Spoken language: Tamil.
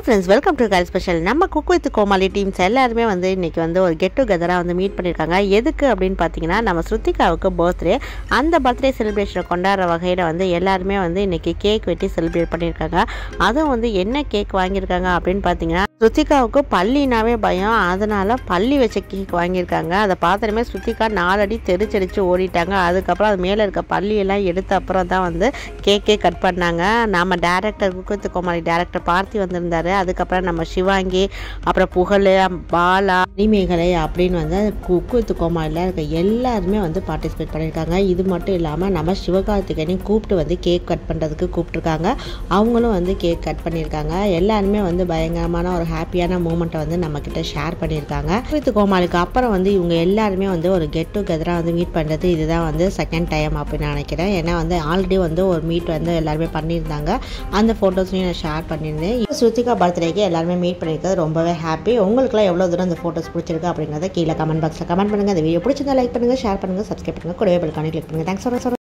friends welcome to call special நம்ம குக் வித் கோமாளி டீம்ஸ் எல்லாருமே வந்து இன்னைக்கு வந்து ஒரு கெட் டுகெதராக வந்து மீட் பண்ணியிருக்காங்க எதுக்கு அப்படின்னு பார்த்தீங்கன்னா நம்ம ஸ்ருத்திகாவுக்கு பர்த்டே அந்த பர்த்டே செலிப்ரேஷனை கொண்டாடுற வகையில் வந்து எல்லாருமே வந்து இன்னைக்கு கேக் வெட்டி செலிப்ரேட் பண்ணியிருக்காங்க அதுவும் வந்து என்ன கேக் வாங்கியிருக்காங்க அப்படின்னு பார்த்தீங்கன்னா ஸ்ருத்திகாவுக்கு பள்ளினாவே பயம் அதனால பள்ளி வச்ச கேக் வாங்கியிருக்காங்க அதை பார்த்ததுமே ஸ்ருத்திகா நாலடி தெரிச்சடிச்சு ஓடிட்டாங்க அதுக்கப்புறம் அது மேலே இருக்க பள்ளியெல்லாம் எடுத்த அப்புறம் தான் வந்து கேக்கே கட் பண்ணாங்க நம்ம டேரக்டர் குக்குத்து கோமாளி டேரக்டர் பார்த்தி வந்திருந்தாரு அதுக்கப்புறம் நம்ம சிவாங்கி அப்புறம் புகழ் பாலா மணிமேகலை அப்படின்னு வந்து குக்குத்து கோமாளியில் இருக்க எல்லாருமே வந்து பார்ட்டிசிபேட் பண்ணியிருக்காங்க இது மட்டும் இல்லாமல் நம்ம சிவகார்த்திகேயனையும் கூப்பிட்டு வந்து கேக் கட் பண்ணுறதுக்கு கூப்பிட்ருக்காங்க அவங்களும் வந்து கேக் கட் பண்ணியிருக்காங்க எல்லாருமே வந்து பயங்கரமான ஒரு ஹாப்பியான மூமெண்ட்டை வந்து நம்மக்கிட்ட ஷேர் பண்ணியிருக்காங்க குக்குத்து கோமாளிக்கு அப்புறம் வந்து இவங்க எல்லாருமே வந்து ஒரு கெட் டுகெதராக வந்து மீட் பண்ணுறது இதுதான் வந்து செகண்ட் டைம் அப்படின்னு நினைக்கிறேன் ஏன்னா வந்து ஆல்ரெடி வந்து ஒரு மீட் வந்து எல்லாருமே பண்ணியிருந்தாங்க அந்த ஃபோட்டோஸையும் நான் ஷேர் பண்ணியிருந்தேன் இப்போ ஸ்ருத்திகா பர்த்டேக்கு எல்லாருமே மீட் பண்ணியிருக்கிறது ரொம்பவே ஹாப்பி உங்களுக்குலாம் எவ்வளோ தூரம் அந்த ஃபோட்டோஸ் பிடிச்சிருக்கு அப்படிங்கிறத கீழே கமெண்ட் பாக்ஸில் கமெண்ட் பண்ணுங்கள் அந்த வீடியோ பிடிச்சிருந்தா லைக் பண்ணுங்கள் ஷேர் பண்ணுங்கள் சப்ஸ்கிரைப் பண்ணுங்கள் கூடவே பெல் கிளிக் பண்ணுங்கள் தேங்க்ஸ் ஃபார்